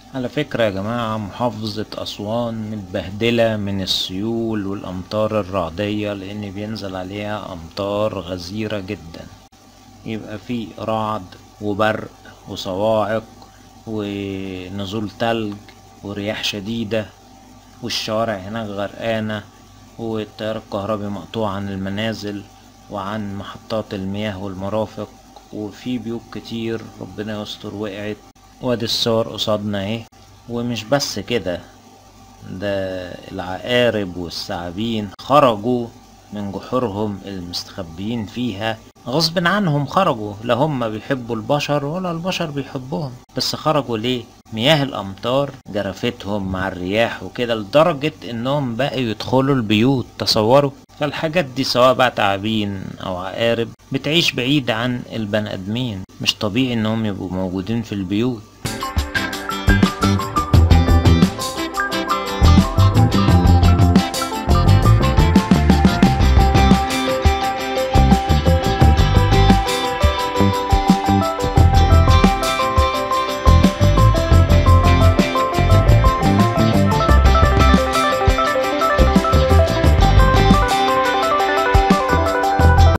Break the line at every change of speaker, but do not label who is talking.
على فكرة يا جماعة محافظة أسوان متبهدلة من السيول والأمطار الرعدية لأن بينزل عليها أمطار غزيرة جدا يبقى في رعد وبرق وصواعق ونزول تلج ورياح شديدة والشوارع هناك غرقانة والتيار الكهربي مقطوع عن المنازل وعن محطات المياه والمرافق وفي بيوت كتير ربنا يستر وقعت وادي الصور قصادنا اهي ومش بس كده ده العقارب والثعابين خرجوا من جحورهم المستخبيين فيها غصب عنهم خرجوا لا هم بيحبوا البشر ولا البشر بيحبوهم بس خرجوا ليه مياه الامطار جرفتهم مع الرياح وكده لدرجة انهم بقوا يدخلوا البيوت تصوروا فالحاجات دي سواء بقى تعابين او عقارب بتعيش بعيد عن البني ادمين مش طبيعي انهم يبقوا موجودين في البيوت